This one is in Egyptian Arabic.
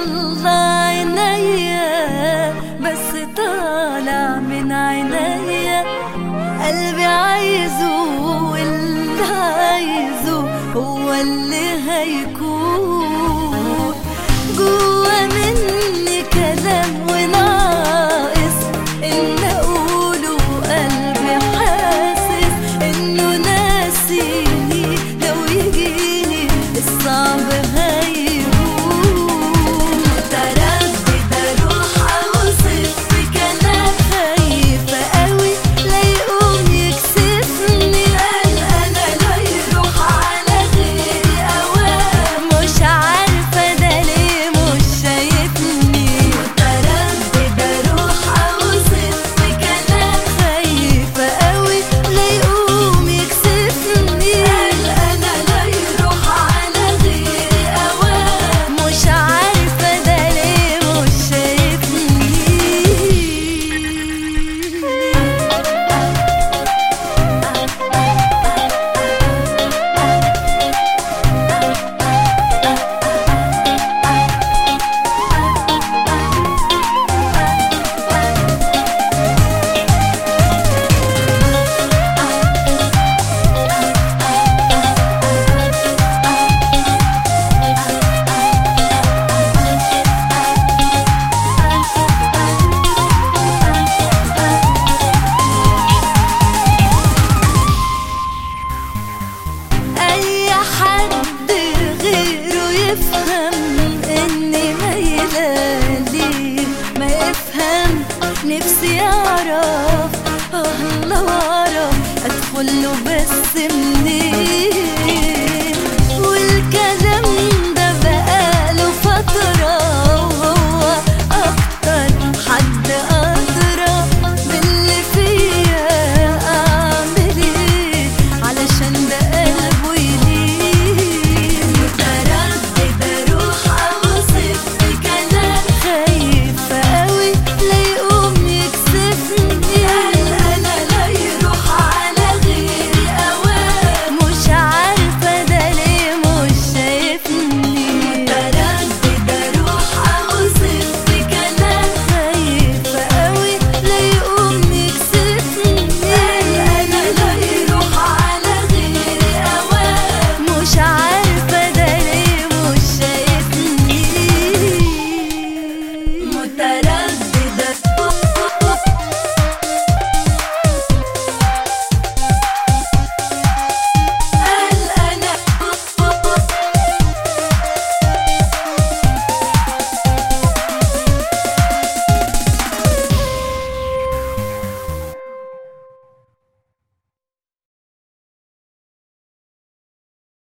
الله عينيا بس طالع من عينيا قلبي عايزه واللي عايزه هو اللي هيكون جوا مني كلام وناقص ان اقوله قلبي حاسس انه ناسيني لو يجيني الصعب هيهون متردد اروح اوصف في كلام خايفة قوي لا يقوم يكسفني قلقانة لا يروح على غيري اوام مش عارفة ده ليه مش شايفني متردد اروح اوصف في كلام خايفة قوي لا يقوم يكسفني قلقانة لا يروح على غيري اوام مش عارفة ده ليه مش شايفني اي حد غيره يفهم اني ميلالي ما يفهم نفسي اعرف اه لو اعرف ادخل له بس منين